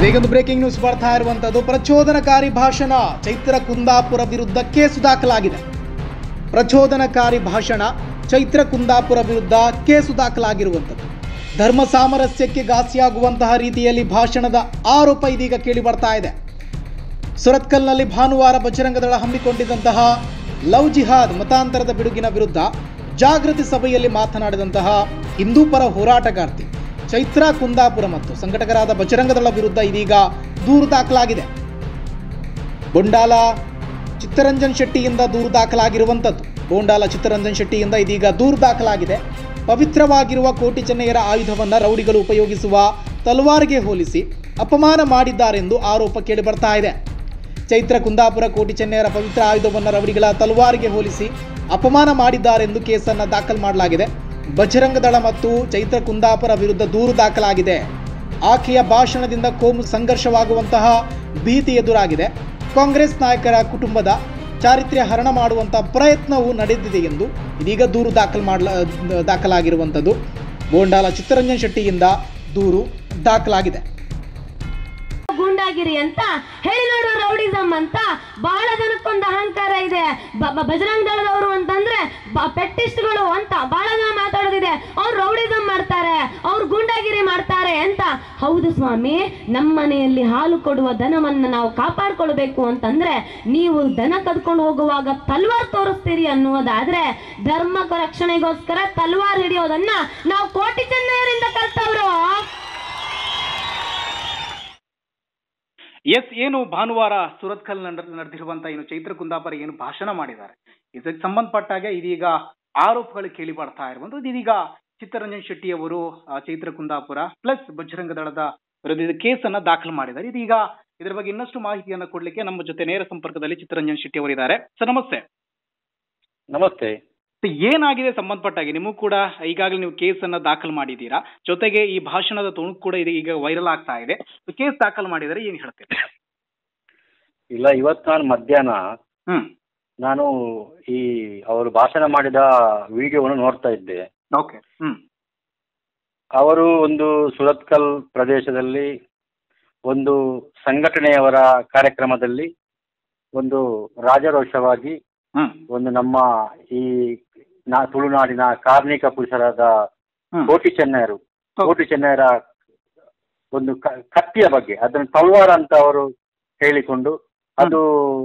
ಈಗೊಂದು breaking news ಬರ್ತಾ ಇರುವಂತದ್ದು ಪ್ರಚೋದನಕಾರಿ ಭಾಷಣ ಚೈತ್ರ ಕುಂದಾಪುರ ವಿರುದ್ಧ ಕೇಸು ದಾಖಲಾಗಿದೆ ಪ್ರಚೋದನಕಾರಿ ಭಾಷಣ ಚೈತ್ರ ಕುಂದಾಪುರ ವಿರುದ್ಧ ಕೇಸು ದಾಖಲಾಗಿರುವಂಥದ್ದು ಧರ್ಮ ಸಾಮರಸ್ಯಕ್ಕೆ ಘಾಸಿಯಾಗುವಂತಹ ರೀತಿಯಲ್ಲಿ ಭಾಷಣದ ಆರೋಪ ಇದೀಗ ಕೇಳಿ ಬರ್ತಾ ಇದೆ ಸುರತ್ಕಲ್ನಲ್ಲಿ ಭಾನುವಾರ ಬಜರಂಗದಳ ಹಮ್ಮಿಕೊಂಡಿದ್ದಂತಹ ಲವ್ ಜಿಹಾದ್ ಮತಾಂತರದ ಬಿಡುಗಿನ ವಿರುದ್ಧ ಜಾಗೃತಿ ಸಭೆಯಲ್ಲಿ ಮಾತನಾಡಿದಂತಹ ಹಿಂದೂ ಪರ ಹೋರಾಟಗಾರ್ತಿ ಚೈತ್ರಾ ಕುಂದಾಪುರ ಮತ್ತು ಸಂಘಟಕರಾದ ಬಜರಂಗದಳ ವಿರುದ್ಧ ಇದೀಗ ದೂರು ದಾಖಲಾಗಿದೆ ಬೊಂಡಾಲ ಚಿತ್ತರಂಜನ್ ಶೆಟ್ಟಿಯಿಂದ ದೂರು ದಾಖಲಾಗಿರುವಂಥದ್ದು ಬೋಂಡಾಲ ಚಿತ್ತರಂಜನ್ ಶೆಟ್ಟಿಯಿಂದ ಇದೀಗ ದೂರು ದಾಖಲಾಗಿದೆ ಪವಿತ್ರವಾಗಿರುವ ಕೋಟಿ ಚೆನ್ನಯ್ಯರ ಆಯುಧವನ್ನು ರೌಡಿಗಳು ಉಪಯೋಗಿಸುವ ತಲವಾರ್ಗೆ ಹೋಲಿಸಿ ಅಪಮಾನ ಮಾಡಿದ್ದಾರೆಂದು ಆರೋಪ ಕೇಳಿಬರ್ತಾ ಇದೆ ಚೈತ್ರ ಕುಂದಾಪುರ ಕೋಟಿ ಚೆನ್ನಯ್ಯರ ಪವಿತ್ರ ಆಯುಧವನ್ನು ರೌಡಿಗಳ ತಲವಾರಿಗೆ ಹೋಲಿಸಿ ಅಪಮಾನ ಮಾಡಿದ್ದಾರೆಂದು ಕೇಸನ್ನು ದಾಖಲು ಮಾಡಲಾಗಿದೆ ಬಜರಂಗ ದಳ ಮತ್ತು ಚೈತ್ರ ಕುಂದಾಪುರ ವಿರುದ್ಧ ದೂರು ದಾಖಲಾಗಿದೆ ಆಕೆಯ ಭಾಷಣದಿಂದ ಕೋಮು ಸಂಘರ್ಷವಾಗುವಂತಹ ಭೀತಿ ಎದುರಾಗಿದೆ ಕಾಂಗ್ರೆಸ್ ನಾಯಕರ ಕುಟುಂಬದ ಚಾರಿತ್ರ್ಯ ಹರಣ ಮಾಡುವಂಥ ಪ್ರಯತ್ನವು ನಡೆದಿದೆ ಎಂದು ಇದೀಗ ದೂರು ದಾಖಲು ಮಾಡಲ ದಾಖಲಾಗಿರುವಂಥದ್ದು ಬೋಂಡಾಲ ಚಿತ್ತರಂಜನ್ ಶೆಟ್ಟಿಯಿಂದ ದೂರು ದಾಖಲಾಗಿದೆ ಗೂಂಡಾಗಿರಿ ಅಂತ ಹೇಳಿ ನೋಡು ರೌಡಿಸಮ್ ಅಂತ ಬಹಳ ಜನಕ್ಕೊಂದು ಅಹಂಕಾರ ಇದೆ ಬ- ಬ- ಬಜರಂಗ ದಳದವರು ಅಂತಂದ್ರೆ ಬ- ಪೆಟ್ಟಿಸ್ಟ್ಗಳು ಅಂತ ಬಹಳ ಜನ ಮಾತಾಡೋದಿದೆ ಅವ್ರು ರೌಡಿಸಮ್ ಮಾಡ್ತಾರೆ ಅವ್ರು ಗೂಂಡಾಗಿರಿ ಮಾಡ್ತಾರೆ ಅಂತ ಹೌದು ಸ್ವಾಮಿ ನಮ್ಮ ಮನೆಯಲ್ಲಿ ಹಾಲು ಕೊಡುವ ದನವನ್ನ ನಾವು ಕಾಪಾಡ್ಕೊಳ್ಬೇಕು ಅಂತಂದ್ರೆ ನೀವು ದನ ಕದ್ಕೊಂಡು ಹೋಗುವಾಗ ತಲ್ವಾರ್ ತೋರಿಸ್ತೀರಿ ಅನ್ನುವುದಾದ್ರೆ ಧರ್ಮ ರಕ್ಷಣೆಗೋಸ್ಕರ ತಲ್ವಾರ್ ಹಿಡಿಯೋದನ್ನ ನಾವು ಕೋಟಿ ಚೆನ್ನೈಯರಿಂದ ಕಲ್ತವ್ರು ಎಸ್ ಏನು ಭಾನುವಾರ ಸುರತ್ಕಲ್ ನಡೆದಿರುವಂತ ಏನು ಚೈತ್ರ ಕುಂದಾಪುರ ಏನು ಭಾಷಣ ಮಾಡಿದ್ದಾರೆ ಇದಕ್ಕೆ ಸಂಬಂಧಪಟ್ಟಾಗೆ ಇದೀಗ ಆರೋಪಗಳು ಕೇಳಿ ಬರ್ತಾ ಇರುವಂತದ್ದು ಇದೀಗ ಚಿತ್ತರಂಜನ್ ಶೆಟ್ಟಿ ಅವರು ಆ, ಚೈತ್ರ ಕುಂದಾಪುರ ಪ್ಲಸ್ ಬಜರಂಗ ದಳದ ವಿರುದ್ಧ ಕೇಸನ್ನ ದಾಖಲು ಮಾಡಿದ್ದಾರೆ ಇದೀಗ ಇದರ ಬಗ್ಗೆ ಇನ್ನಷ್ಟು ಮಾಹಿತಿಯನ್ನ ಕೊಡ್ಲಿಕ್ಕೆ ನಮ್ಮ ಜೊತೆ ನೇರ ಸಂಪರ್ಕದಲ್ಲಿ ಚಿತ್ತರಂಜನ್ ಶೆಟ್ಟಿ ಅವರಿದ್ದಾರೆ ಸರ್ ನಮಸ್ತೆ ನಮಸ್ತೆ So, ಏನಾಗಿದೆ ಸಂಬಂಧಪಟ್ಟಾಗೆ ನಿಮಗೂ ಕೂಡ ಈಗಾಗಲೇ ನೀವು ಕೇಸನ್ನ ದಾಖಲು ಮಾಡಿದ್ದೀರಾ ಜೊತೆಗೆ ಈ ಭಾಷಣದ ತುಣುಕು ಕೂಡ ಇದು ಈಗ ವೈರಲ್ ಆಗ್ತಾ ಇದೆ ಕೇಸ್ ದಾಖಲು ಮಾಡಿದರೆ ಏನ್ ಹೇಳ್ತೀರಿ ಇಲ್ಲ ಇವತ್ತು ನಾನು ಮಧ್ಯಾಹ್ನ ಹ್ಮ್ ನಾನು ಈ ಅವರು ಭಾಷಣ ಮಾಡಿದ ವಿಡಿಯೋವನ್ನು ನೋಡ್ತಾ ಇದ್ದೆ ಓಕೆ ಹ್ಮ್ ಅವರು ಒಂದು ಸುರತ್ಕಲ್ ಪ್ರದೇಶದಲ್ಲಿ ಒಂದು ಸಂಘಟನೆಯವರ ಕಾರ್ಯಕ್ರಮದಲ್ಲಿ ಒಂದು ರಾಜರೋಷವಾಗಿ ಹ್ಮ್ ಒಂದು ನಮ್ಮ ಈ ನಾ ತುಳುನಾಡಿನ ಕಾರ್ಮಿಕ ಪುರುಷರಾದ ಹ್ಮ್. ಕೋಟಿ ಚೆನ್ನಯರು ಹೌದು. ಕೋಟಿ ಚೆನ್ನಯರ ಒಂದು ಕ- ಕತ್ತಿಯ ಬಗ್ಗೆ ಅದನ್ನು ತಲ್ವಾರ ಅಂತ ಅವರು ಹೇಳಿಕೊಂಡು ಅದು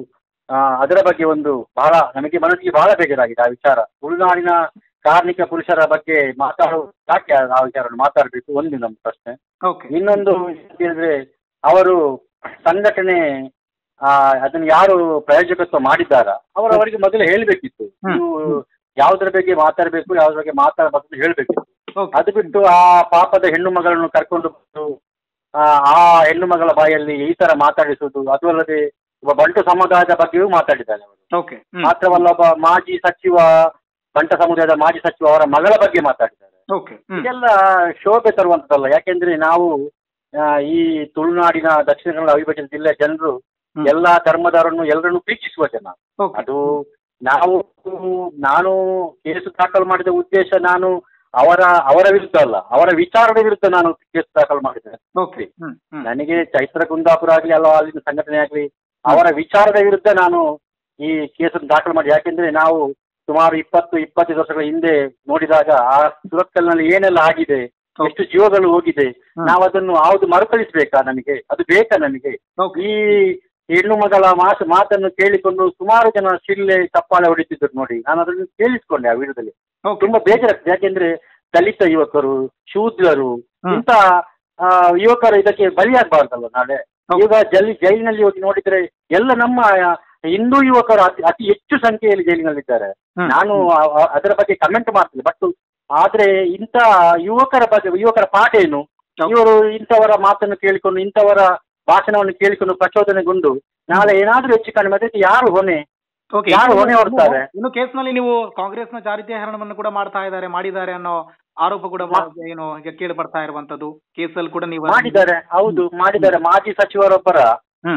ಆ, ಅದರ ಬಗ್ಗೆ ಒಂದು ಬಹಳ ನಮಗೆ ಮನಸ್ಸಿಗೆ ಬಹಳ ಬೇಜಾರಾಗಿದೆ ಆ ವಿಚಾರ ತುಳುನಾಡಿನ ಕಾರ್ಮಿಕ ಪುರುಷರ ಬಗ್ಗೆ ಮಾತಾಡೋ ಯಾಕೆ ಆ ವಿಚಾರವನ್ನು ಮಾತಾಡಬೇಕು ಒಂದು ನಮ್ಮ ಪ್ರಶ್ನೆ ಓಕೆ ಇನ್ನೊಂದು ಹೇಳಿದ್ರೆ ಅವರು ಸಂಘಟನೆ ಆ, ಅದನ್ನು ಯಾರು ಪ್ರಾಯೋಜಕತ್ವ ಮಾಡಿದ್ದಾರ ಅವರು ಅವರಿಗೆ ಮೊದಲು ಹೇಳಬೇಕಿತ್ತು ಹ್ಮ್. ನೀವು ಯಾವುದರ ಬಗ್ಗೆ ಮಾತಾಡಬೇಕು ಯಾವುದ್ರ ಬಗ್ಗೆ ಮಾತಾಡಬಾರ್ದು ಹೇಳಬೇಕಿತ್ತು ಓಕೆ ಅದು ಬಿಟ್ಟು ಆ ಪಾಪದ ಹೆಣ್ಣು ಮಗಳನ್ನು ಕರ್ಕೊಂಡು ಬಂದು ಆ ಆ ಹೆಣ್ಣು ಮಗಳ ಬಾಯಲ್ಲಿ ಈ ತರ ಮಾತಾಡಿಸುವುದು ಅದು ಅಲ್ಲದೆ ಒಬ್ಬ ಬಂಟು ಸಮುದಾಯದ ಬಗ್ಗೆಯೂ ಮಾತಾಡಿದ್ದಾರೆ ಅವರು ಓಕೆ ಮಾತ್ರವಲ್ಲ ಒಬ್ಬ ಮಾಜಿ ಸಚಿವ ಬಂಟ ಸಮುದಾಯದ ಮಾಜಿ ಸಚಿವ ಅವರ ಮಗಳ ಬಗ್ಗೆ ಮಾತಾಡಿದ್ದಾರೆ ಓಕೆ ಇದೆಲ್ಲ ಶೋಭೆ ತರುವಂತದ್ದಲ್ಲ ಯಾಕೆಂದ್ರೆ ನಾವು ಆ, ಈ ತುಳುನಾಡಿನ ದಕ್ಷಿಣ ಕನ್ನಡ ಅವಿಭಜಿತ ಜಿಲ್ಲೆಯ ಜನರು ಹ್ಮ್. ಎಲ್ಲಾ ಧರ್ಮದವರನ್ನು ಎಲ್ಲರನ್ನು ಪ್ರೀತಿಸುವ ಜನ ಓಕೆ ಅದು ನಾವು ನಾನು ಕೇಸು ದಾಖಲು ಮಾಡಿದ ಉದ್ದೇಶ ನಾನು ಅವರ ಅವರ ವಿರುದ್ಧ ಅಲ್ಲ ಅವರ ವಿಚಾರದ ವಿರುದ್ಧ ನಾನು ಕೇಸು ದಾಖಲು ಮಾಡಿದ್ದೇನೆ ಓಕೆ ಹ್ಮ್ ಹ್ಮ್ ನನಗೆ ಚೈತ್ರ ಕುಂದಾಪುರ ಆಗಲಿ ಅಲ್ಲ ಅಲ್ಲಿನ ಸಂಘಟನೆ ಆಗಲಿ ಅವರ ವಿಚಾರದ ವಿರುದ್ಧ ನಾನು ಈ ಕೇಸನ್ನು ದಾಖಲು ಮಾಡಿ ಯಾಕೆಂದ್ರೆ ನಾವು ಸುಮಾರು ಇಪ್ಪತ್ತು ಇಪ್ಪತ್ತೈದು ವರ್ಷಗಳ ಹಿಂದೆ ನೋಡಿದಾಗ ಆ ಸುರತ್ಕಲ್ನಲ್ಲಿ ಏನೆಲ್ಲ ಆಗಿದೆ ಹೌದು. ಎಷ್ಟು ಜೀವಗಳು ಹೋಗಿದೆ ಹ್ಮ್. ನಾವು ಅದನ್ನು ಯಾವುದು ಮರುಕಳಿಸಬೇಕಾ ನಮಗೆ ಅದು ಬೇಕಾ ನಮಗೆ ಓಕೆ ಈ ಹೆಣ್ಣು ಮಗಳ ಮಾತು ಮಾತನ್ನು ಕೇಳಿಕೊಂಡು ಸುಮಾರು ಜನ ಶಿಲ್ಲೆ ಚಪ್ಪಾಳೆ ಹೊಡಿತಿದ್ರು ನೋಡಿ ನಾನು ಅದನ್ನು ಕೇಳಿಸ್ಕೊಂಡೆ ಆ ವಿಡಿಯೋದಲ್ಲಿ ಓಕೆ ತುಂಬಾ ಬೇಜಾರಾಗ್ತದೆ ಯಾಕೆಂದ್ರೆ ದಲಿತ ಯುವಕರು ಶೂದ್ರರು ಹ್ಮ್. ಇಂಥ ಆ, ಯುವಕರು ಇದಕ್ಕೆ ಬಲಿಯಾಗಬಾರ್ದಲ್ಲ ನಾಳೆ ಹೌದು. ಈಗ ಜೈಲಿ ಜೈಲಿನಲ್ಲಿ ಹೋಗಿ ನೋಡಿದ್ರೆ ಎಲ್ಲ ನಮ್ಮ ಆ, ಹಿಂದೂ ಯುವಕರು ಅತಿ ಅತಿ ಹೆಚ್ಚು ಸಂಖ್ಯೆಯಲ್ಲಿ ಜೈಲಿನಲ್ಲಿದ್ದಾರೆ ಹ್ಮ್. ನಾನು ಆ- ಆ- ಅದರ ಬಗ್ಗೆ ಕಮೆಂಟ್ ಮಾಡ್ತೀನಿ ಬಟ್ ಆದ್ರೆ ಇಂಥ ಯುವಕರ ಬಗ್ಗೆ ಯುವಕರ ಪಾಠ ಏನು ಹೌದು. ಇವರು ಇಂಥವರ ಮಾತನ್ನು ಕೇಳಿಕೊಂಡು ಇಂಥವರ ಭಾಷಣವನ್ನು ಕೇಳಿಕೊಂಡು ಪ್ರಚೋದನೆಗೊಂಡು ನಾಳೆ ಏನಾದ್ರೂ ಹೆಚ್ಚು ಕಡಿಮೆ ಅದಕ್ಕೆ ಯಾರು ಹೊಣೆ ಓಕೆ ಯಾರು ಹೊಣೆ ಹೊರ್ತಾರೆ? ಇನ್ನು ಕೇಸ್ನಲ್ಲಿ ನೀವು ಕಾಂಗ್ರೆಸ್ನ ಚಾರಿತ್ರ್ಯ ಹರಣವನ್ನು ಕೂಡ ಮಾಡ್ತಾ ಇದ್ದಾರೆ ಮಾಡಿದ್ದಾರೆ ಅನ್ನೋ ಆರೋಪ ಕೂಡ ಮಾ- ಏನು ಈಗ ಕೇಳಿ ಬರ್ತಾ ಇರುವಂತದ್ದು ಕೇಸಲ್ಲಿ ಕೂಡ ನೀವು ಮಾಡಿದ್ದಾರೆ ಹೌದು ಮಾಡಿದ್ದಾರೆ ಮಾಜಿ ಸಚಿವರೊಬ್ಬರ ಹ್ಮ್.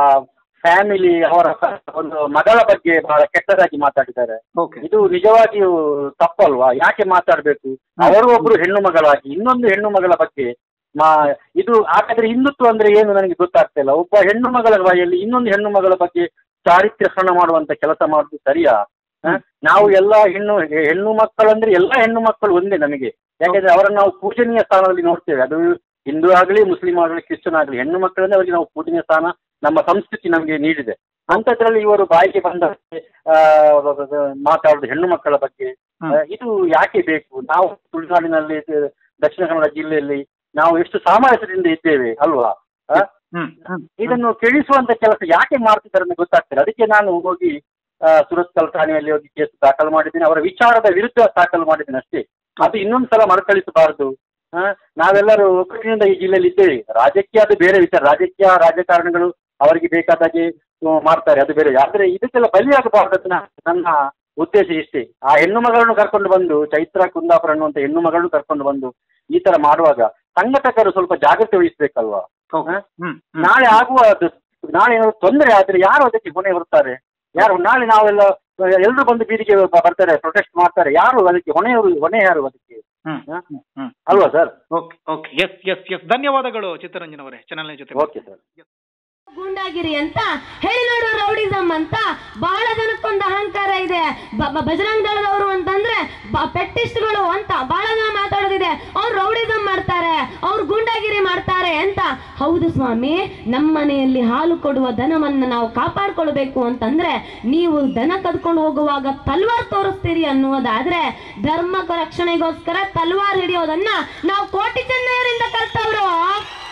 ಫ್ಯಾಮಿಲಿ ಅವರ ಒಂದು ಮಗಳ ಬಗ್ಗೆ ಬಹಳ ಕೆಟ್ಟದಾಗಿ ಮಾತಾಡಿದ್ದಾರೆ ಓಕೆ ಇದು ನಿಜವಾಗಿಯೂ ತಪ್ಪಲ್ವಾ ಯಾಕೆ ಮಾತಾಡಬೇಕು ಅವರು ಒಬ್ರು ಹೆಣ್ಣು ಮಗಳಾಗಿ ಇನ್ನೊಂದು ಹೆಣ್ಣು ಮಗಳ ಬಗ್ಗೆ ಮಾ ಇದು ಹಾಗಾದ್ರೆ ಹಿಂದುತ್ವ ಅಂದ್ರೆ ಏನು ನನಗೆ ಗೊತ್ತಾಗ್ತಾ ಇಲ್ಲ ಒಬ್ಬ ಹೆಣ್ಣು ಮಗಳ ಬಾಯಲ್ಲಿ ಇನ್ನೊಂದು ಹೆಣ್ಣು ಮಗಳ ಬಗ್ಗೆ ಚಾರಿತ್ರ್ಯ ಹರಣ ಮಾಡುವಂತ ಕೆಲಸ ಮಾಡುದು ಸರಿಯಾ ಹ? ನಾವು ಎಲ್ಲ ಹೆಣ್ಣು ಹೆಣ್ಣು ಮಕ್ಕಳಂದ್ರೆ ಎಲ್ಲ ಹೆಣ್ಣು ಮಕ್ಕಳು ಒಂದೇ ನಮಗೆ ಯಾಕಂದ್ರೆ ಅವರನ್ನು ನಾವು ಪೂಜನೀಯ ಸ್ಥಾನದಲ್ಲಿ ನೋಡ್ತೇವೆ ಅದು ಹಿಂದೂ ಆಗಲಿ ಮುಸ್ಲಿಂ ಆಗಲಿ ಕ್ರಿಶ್ಚಿಯನ್ ಆಗಲಿ ಹೆಣ್ಣು ಮಕ್ಕಳಂದ್ರೆ ಅವರಿಗೆ ನಾವು ಪೂಜನೀಯ ಸ್ಥಾನ ನಮ್ಮ ಸಂಸ್ಕೃತಿ ನಮಗೆ ನೀಡಿದೆ ಅಂಥದ್ರಲ್ಲಿ ಇವರು ಬಾಯಿಗೆ ಬಂದಂತೆ ಆ, ಮಾತಾಡುದು ಹೆಣ್ಣು ಮಕ್ಕಳ ಬಗ್ಗೆ ಆ, ಇದು ಯಾಕೆ ಬೇಕು ನಾವು ತುಳುನಾಡಿನಲ್ಲಿ ಇದು ದಕ್ಷಿಣ ಕನ್ನಡ ಜಿಲ್ಲೆಯಲ್ಲಿ ನಾವು ಎಷ್ಟು ಸಾಮರಸ್ಯದಿಂದ ಇದ್ದೇವೆ ಅಲ್ವಾ ಆ? ಹ್ಮ್ ಹ್ಮ್ ಇದನ್ನು ತಿಳಿಸುವಂತ ಕೆಲಸ ಯಾಕೆ ಮಾಡ್ತಿದ್ದಾರೆ ಅಂತ ಗೊತ್ತಾಗ್ತಿಲ್ಲ ಅದಕ್ಕೆ ನಾನು ಹೋಗಿ ಆ, ಸುರತ್ಕಲ್ ಠಾಣೆಯಲ್ಲಿ ಹೋಗಿ ಕೇಸ್ ದಾಖಲು ಮಾಡಿದ್ದೀನಿ ಅವರ ವಿಚಾರದ ವಿರುದ್ಧ ದಾಖಲು ಮಾಡಿದ್ದೀನಿ ಅಷ್ಟೇ ಅದು ಇನ್ನೊಂದು ಸಲ ಮರುಕಳಿಸಬಾರದು ಆ, ನಾವೆಲ್ಲರೂ ಒಗ್ಗಟ್ಟಿನಿಂದ ಈ ಜಿಲ್ಲೆಯಲ್ಲಿ ಇದ್ದೇವೆ ರಾಜಕೀಯ ಅದು ಬೇರೆ ವಿಚಾರ ರಾಜಕೀಯ ರಾಜಕಾರಣಿಗಳು ಅವರಿಗೆ ಬೇಕಾದಾಗೆ ಆ, ಮಾಡ್ತಾರೆ ಅದು ಬೇರೆ ಆದ್ರೆ ಇದಕ್ಕೆಲ್ಲ ಬಲಿಯಾಗಬಾರದು ಅಂತ ನಾ- ನನ್ನ ಉದ್ದೇಶ ಇಷ್ಟೇ ಆ ಹೆಣ್ಣು ಮಗಳನ್ನು ಕರ್ಕೊಂಡು ಬಂದು ಚೈತ್ರ ಕುಂದಾಪುರ ಅನ್ನುವಂತ ಹೆಣ್ಣು ಮಗಳನ್ನು ಕರ್ಕೊಂಡು ಬಂದು ಈ ತರ ಮಾಡುವಾಗ ಸಂಘಟಕರು ಸ್ವಲ್ಪ ಜಾಗ್ರತೆ ವಹಿಸ್ಬೇಕಲ್ವಾ ಹೌದು. ಹ? ಹ್ಮ್ ಹ್ಮ್ ನಾಳೆ ಆಗುವ ಅದು ನಾಳೆ ಏನಾದ್ರು ತೊಂದರೆ ಆದ್ರೆ ಯಾರು ಅದಕ್ಕೆ ಹೊಣೆ ಹೊರ್ತಾರೆ ಯಾರು ನಾಳೆ ನಾವೆಲ್ಲ ಎಲ್ಲರೂ ಬಂದು ಬೀದಿಗೆ ಬ- ಬರ್ತಾರೆ ಪ್ರೊಟೆಸ್ಟ್ ಮಾಡ್ತಾರೆ ಯಾರು ಅದಕ್ಕೆ ಹೊಣೆಯವರು ಹೊಣೆ ಯಾರು ಅದಕ್ಕೆ ಹ್ಮ್ ಹ? ಹ್ಮ್ ಹ್ಮ್ ಅಲ್ವಾ sir okay okay yes yes yes ಧನ್ಯವಾದಗಳು ಚಿತ್ತರಂಜನ್ ಅವರೇ ಚಾನಲ್ ಜೊತೆ ಓಕೆ ಸರ್ ಗೂಂಡಾಗಿರಿ ಅಂತ ಹೇಳಿ ನೋಡು ರೌಡಿಸಮ್ ಅಂತ ಬಹಳ ಜನಕ್ಕೊಂದು ಅಹಂಕಾರ ಇದೆ ಬ- ಬ- ಬಜರಂಗ್ ದಳದವರು ಅಂತಂದ್ರೆ ಬ- ಪೆಟ್ಟಿಸ್ಟ್ಗಳು ಅಂತ ಬಹಳ ಜನ ಮಾತಾಡೋದಿದೆ ಅವ್ರು ರೌಡಿಸಮ್ ಮಾಡ್ತಾರೆ ಅವ್ರು ಗೂಂಡಾಗಿರಿ ಮಾಡ್ತಾರೆ ಅಂತ ಹೌದು ಸ್ವಾಮಿ ನಮ್ಮ ಮನೆಯಲ್ಲಿ ಹಾಲು ಕೊಡುವ ದನವನ್ನ ನಾವು ಕಾಪಾಡ್ಕೊಳ್ಬೇಕು ಅಂತಂದ್ರೆ ನೀವು ದನ ಕದ್ಕೊಂಡು ಹೋಗುವಾಗ ತಲ್ವಾರ್ ತೋರಿಸ್ತೀರಿ ಅನ್ನುವುದಾದ್ರೆ ಧರ್ಮ ರಕ್ಷಣೆಗೋಸ್ಕರ ತಲ್ವಾರ್ ಹಿಡಿಯೋದನ್ನ ನಾವು ಕೋಟಿ ಚೆನ್ನೈಯರಿಂದ ಕಲ್ತವ್ರು